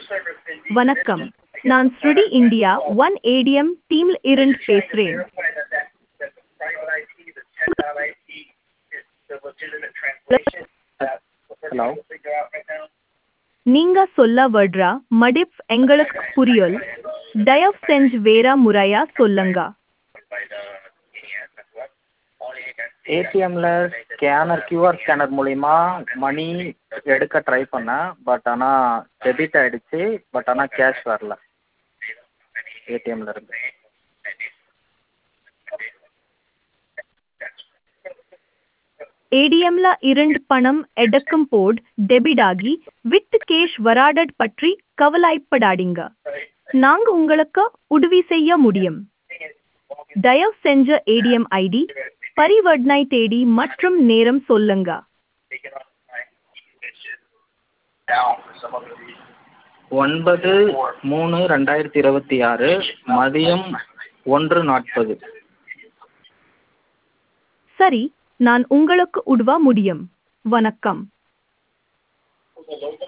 வணக்கம் நான் ஸ்ருடி இந்தியா ஒன் ஏடிஎம் டீம்ல இருந்து பேசுறேன் ஹலோ நீங்க சொல்ல வர்ற மடிப் எங்களுக்கு புரியல் தயவு செஞ்சு வேற முறையா சொல்லுங்க ஏடிஎம்மில் ஸ்கேனர் கியூஆர் ஸ்கேனர் மூலிமா மணி எடுக்க ட்ரை பண்ணேன் பட் ஆனால் டெபிட் ஆகிடுச்சு பட் ஆனால் கேஷ் வரல ஏடிஎம்மில் இருந்து ஏடிஎம்ல இருந்து பணம் எடுக்கும் போது டெபிட் ஆகி வித் கேஷ் வராடட் பற்றி கவலைப்படாதீங்க நாங்க உங்களுக்கு உதவி செய்ய முடியும் தயவு செஞ்ச ஏடிஎம் ஐடி பரிவர்த்தனை தேதி மற்றும் நேரம் சொல்லுங்க ஒன்பது மூணு ரெண்டாயிரத்தி இருபத்தி ஆறு மதியம் ஒன்று நாற்பது சரி நான் உங்களுக்கு உதவ முடியும் வணக்கம்